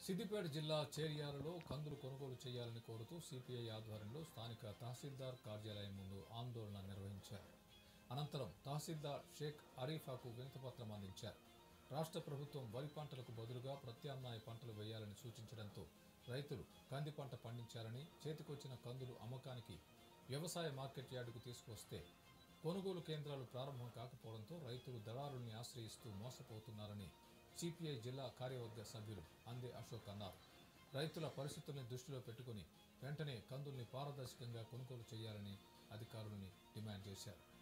సిద్దిపేట జిల్లా చేర్యాలలో కందులు కొనుగోలు చేయాలని కోరుతూ సిపిఐ ఆధ్వర్యంలో స్థానిక తహసీల్దార్ కార్యాలయం ముందు ఆందోళన నిర్వహించారు అనంతరం తహసీల్దార్ షేక్ అరీఫాకు వినతిపత్రం అందించారు రాష్ట్ర ప్రభుత్వం వరి పంటలకు బదులుగా ప్రత్యామ్నాయ పంటలు వేయాలని సూచించడంతో రైతులు కంది పంట పండించారని చేతికొచ్చిన కందులు అమ్మకానికి వ్యవసాయ మార్కెట్ యార్డుకు తీసుకువస్తే కొనుగోలు కేంద్రాలు ప్రారంభం కాకపోవడంతో రైతులు దళారుల్ని ఆశ్రయిస్తూ మోసపోతున్నారని సిపిఐ జిల్లా కార్యవర్గ సభ్యులు అందే అశోక్ అన్నారు రైతుల పరిస్థితుల్ని దృష్టిలో పెట్టుకుని వెంటనే కందుల్ని పారదర్శకంగా కొనుగోలు చేయాలని అధికారులని డిమాండ్ చేశారు